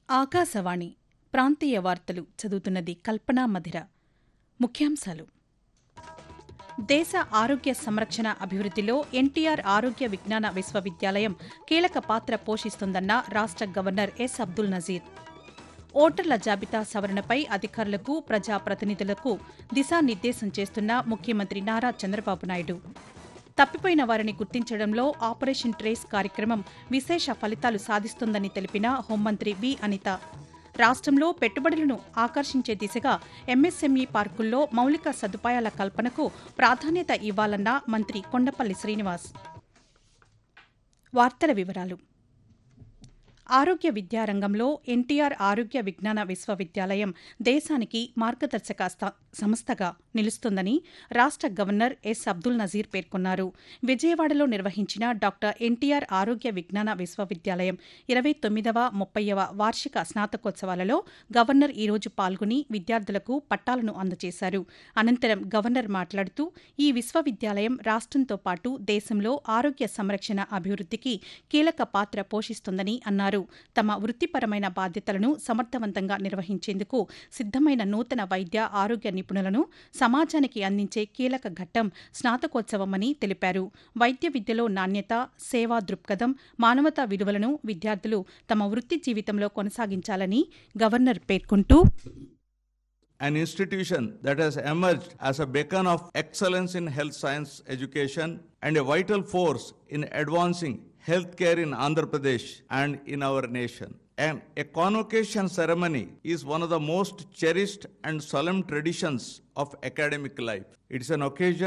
ఆకాశవాణి ప్రాంతీయ వార్తలు చదువుతున్నది కల్పనా మధిర ముఖ్యాంశాలు దేశ ఆరోగ్య సంరక్షణ అభివృద్ధిలో ఎన్టీఆర్ ఆరోగ్య విజ్ఞాన విశ్వవిద్యాలయం కీలక పాత్ర పోషిస్తుందన్న రాష్ట గవర్నర్ ఎస్ అబ్దుల్ నజీర్ ఓటర్ల జాబితా సవరణపై అధికారులకు ప్రజాప్రతినిధులకు దిశానిర్దేశం చేస్తున్న ముఖ్యమంత్రి నారా చంద్రబాబు నాయుడు తప్పిపోయిన వారిని గుర్తించడంలో ఆపరేషన్ ట్రేస్ కార్యక్రమం విశేష ఫలితాలు సాధిస్తోందని తెలిపిన హోంమంత్రి వి అనిత రాష్ట్రంలో పెట్టుబడులను ఆకర్షించే దిశగా ఎంఎస్ఎంఈ పార్కుల్లో మౌలిక సదుపాయాల కల్పనకు ప్రాధాన్యత ఇవ్వాలన్న మంత్రి కొండపల్లి శ్రీనివాస్ వార్తల వివరాలు ఆరోగ్య విద్యారంగంలో ఎన్టీఆర్ ఆరోగ్య విజ్ఞాన విశ్వవిద్యాలయం దేశానికి మార్గదర్శక స్థ- సంస్థగా నిలుస్తుందని రాష్ట గవర్నర్ ఎస్ అబ్దుల్ నజీర్ పేర్కొన్నారు విజయవాడలో నిర్వహించిన డాక్టర్ ఎన్టీఆర్ ఆరోగ్య విజ్ఞాన విశ్వవిద్యాలయం ఇరవై తొమ్మిదవ ముప్పైవ వార్షిక స్నాతకోత్సవాలలో గవర్నర్ ఈరోజు పాల్గొని విద్యార్థులకు పట్టాలను అందజేశారు అనంతరం గవర్నర్ మాట్లాడుతూ ఈ విశ్వవిద్యాలయం రాష్ట్రంతో పాటు దేశంలో ఆరోగ్య సంరక్షణ అభివృద్ధికి కీలక పాత్ర పోషిస్తుందని అన్నారు తమ వృత్తిపరమైన బాధ్యతలను సమర్థవంతంగా నిర్వహించేందుకు సిద్దమైన నూతన వైద్య ఆరోగ్య నిపుణులను సమాజానికి అందించే కీలక ఘట్టం స్నాతకోత్సవమని తెలిపారు వైద్య విద్యలో నాణ్యత సేవా దృక్పథం మానవతా విలువలను విద్యార్థులు తమ వృత్తి జీవితంలో కొనసాగించాలని గవర్నర్ పేర్కొంటూ an institution that has emerged as a beacon of excellence in health science education and a vital force in advancing healthcare in Andhra Pradesh and in our nation. And a convocation ceremony is one of the most cherished and solemn traditions of academic life. It is an occasion